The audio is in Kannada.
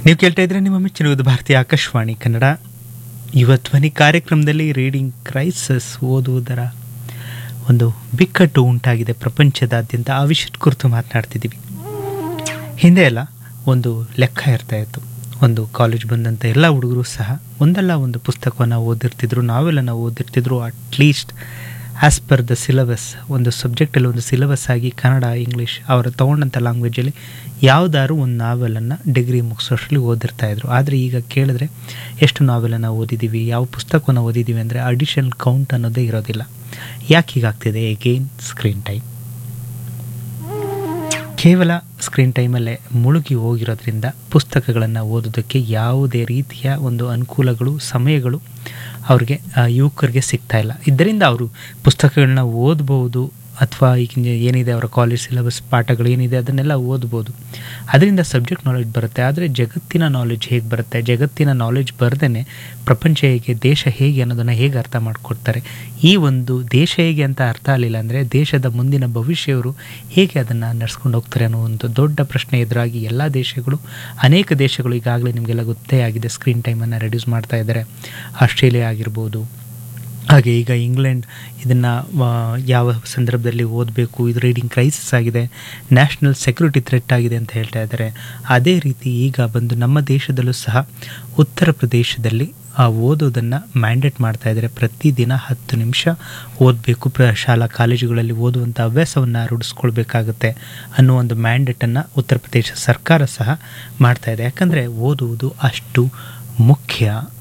ನೀವು ಕೇಳ್ತಾ ಇದ್ರೆ ನಿಮ್ಮ ಮೆಚ್ಚಿನ ಭಾರತೀಯ ಆಕಾಶವಾಣಿ ಕನ್ನಡ ಯುವ ಧ್ವನಿ ಕಾರ್ಯಕ್ರಮದಲ್ಲಿ ರೀಡಿಂಗ್ ಕ್ರೈಸಸ್ ಓದುವುದರ ಒಂದು ಬಿಕ್ಕಟ್ಟು ಉಂಟಾಗಿದೆ ಪ್ರಪಂಚದಾದ್ಯಂತ ಆ ವಿಷಯದ ಕುರಿತು ಮಾತನಾಡ್ತಿದ್ದೀವಿ ಹಿಂದೆ ಎಲ್ಲ ಒಂದು ಲೆಕ್ಕ ಇರ್ತಾ ಇತ್ತು ಒಂದು ಕಾಲೇಜ್ ಬಂದಂಥ ಎಲ್ಲ ಹುಡುಗರು ಸಹ ಒಂದಲ್ಲ ಒಂದು ಪುಸ್ತಕವನ್ನು ಓದಿರ್ತಿದ್ರು ನಾವೆಲ್ಲ ಓದಿರ್ತಿದ್ರು at least as per the syllabus ಒಂದು ಸಬ್ಜೆಕ್ಟಲ್ಲಿ ಒಂದು ಸಿಲೆಬಸ್ ಆಗಿ ಕನ್ನಡ ಇಂಗ್ಲೀಷ್ ಅವರು ತೊಗೊಂಡಂಥ ಲ್ಯಾಂಗ್ವೇಜಲ್ಲಿ ಯಾವುದಾದ್ರು ಒಂದು ನಾವೆಲನ್ನು ಡಿಗ್ರಿ ಮುಗಿಸೋಷ್ಟರಲ್ಲಿ ಓದಿರ್ತಾ ಇದ್ರು ಆದರೆ ಈಗ ಕೇಳಿದ್ರೆ ಎಷ್ಟು ನಾವೆಲನ್ನು ಓದಿದ್ದೀವಿ ಯಾವ ಪುಸ್ತಕವನ್ನು ಓದಿದ್ದೀವಿ ಅಂದರೆ ಅಡಿಷನ್ ಕೌಂಟ್ ಅನ್ನೋದೇ ಇರೋದಿಲ್ಲ ಯಾಕೆ ಹೀಗಾಗ್ತಿದೆ ಎಗೇನ್ ಸ್ಕ್ರೀನ್ ಟೈಮ್ ಕೇವಲ ಸ್ಕ್ರೀನ್ ಟೈಮಲ್ಲೇ ಮುಳುಗಿ ಹೋಗಿರೋದ್ರಿಂದ ಪುಸ್ತಕಗಳನ್ನು ಓದೋದಕ್ಕೆ ಯಾವುದೇ ರೀತಿಯ ಒಂದು ಅನುಕೂಲಗಳು ಸಮಯಗಳು ಅವ್ರಿಗೆ ಯುವಕರಿಗೆ ಸಿಗ್ತಾ ಇಲ್ಲ ಇದರಿಂದ ಅವರು ಪುಸ್ತಕಗಳನ್ನ ಓದ್ಬೋದು ಅಥವಾ ಈಗ ಏನಿದೆ ಅವರ ಕಾಲೇಜ್ ಸಿಲೆಬಸ್ ಪಾಠಗಳು ಏನಿದೆ ಅದನ್ನೆಲ್ಲ ಓದ್ಬೋದು ಅದರಿಂದ ಸಬ್ಜೆಕ್ಟ್ ನಾಲೆಜ್ ಬರುತ್ತೆ ಆದರೆ ಜಗತ್ತಿನ ನಾಲೆಜ್ ಹೇಗೆ ಬರುತ್ತೆ ಜಗತ್ತಿನ ನಾಲೆಜ್ ಬರ್ದೇ ಪ್ರಪಂಚ ಹೇಗೆ ದೇಶ ಹೇಗೆ ಅನ್ನೋದನ್ನು ಹೇಗೆ ಅರ್ಥ ಮಾಡಿಕೊಡ್ತಾರೆ ಈ ಒಂದು ದೇಶ ಹೇಗೆ ಅಂತ ಅರ್ಥ ಆಗಲಿಲ್ಲ ಅಂದರೆ ದೇಶದ ಮುಂದಿನ ಭವಿಷ್ಯವರು ಹೇಗೆ ಅದನ್ನು ನಡೆಸ್ಕೊಂಡು ಹೋಗ್ತಾರೆ ಅನ್ನೋ ಒಂದು ದೊಡ್ಡ ಪ್ರಶ್ನೆ ಎದುರಾಗಿ ಎಲ್ಲ ದೇಶಗಳು ಅನೇಕ ದೇಶಗಳು ಈಗಾಗಲೇ ನಿಮಗೆಲ್ಲ ಗೊತ್ತೇ ಆಗಿದೆ ಸ್ಕ್ರೀನ್ ಟೈಮನ್ನು ರೆಡ್ಯೂಸ್ ಮಾಡ್ತಾ ಇದ್ದಾರೆ ಆಸ್ಟ್ರೇಲಿಯಾ ಆಗಿರ್ಬೋದು ಹಾಗೆ ಈಗ ಇಂಗ್ಲೆಂಡ್ ಇದನ್ನು ಯಾವ ಸಂದರ್ಭದಲ್ಲಿ ಓದಬೇಕು ಇದು ರೀಡಿಂಗ್ ಕ್ರೈಸಿಸ್ ಆಗಿದೆ ನ್ಯಾಷನಲ್ ಸೆಕ್ಯೂರಿಟಿ ಥ್ರೆಟ್ ಆಗಿದೆ ಅಂತ ಹೇಳ್ತಾ ಇದ್ದಾರೆ ಅದೇ ರೀತಿ ಈಗ ಬಂದು ನಮ್ಮ ದೇಶದಲ್ಲೂ ಸಹ ಉತ್ತರ ಪ್ರದೇಶದಲ್ಲಿ ಆ ಓದೋದನ್ನು ಮ್ಯಾಂಡೇಟ್ ಮಾಡ್ತಾ ಇದ್ದಾರೆ ಪ್ರತಿದಿನ ಹತ್ತು ನಿಮಿಷ ಓದಬೇಕು ಪ್ರ ಶಾಲಾ ಕಾಲೇಜುಗಳಲ್ಲಿ ಓದುವಂಥ ಹವ್ಯಾಸವನ್ನು ರೂಢಿಸ್ಕೊಳ್ಬೇಕಾಗುತ್ತೆ ಅನ್ನೋ ಒಂದು ಮ್ಯಾಂಡೇಟನ್ನು ಉತ್ತರ ಪ್ರದೇಶ ಸರ್ಕಾರ ಸಹ ಮಾಡ್ತಾ ಇದೆ ಯಾಕಂದರೆ ಓದುವುದು ಅಷ್ಟು ಮುಖ್ಯ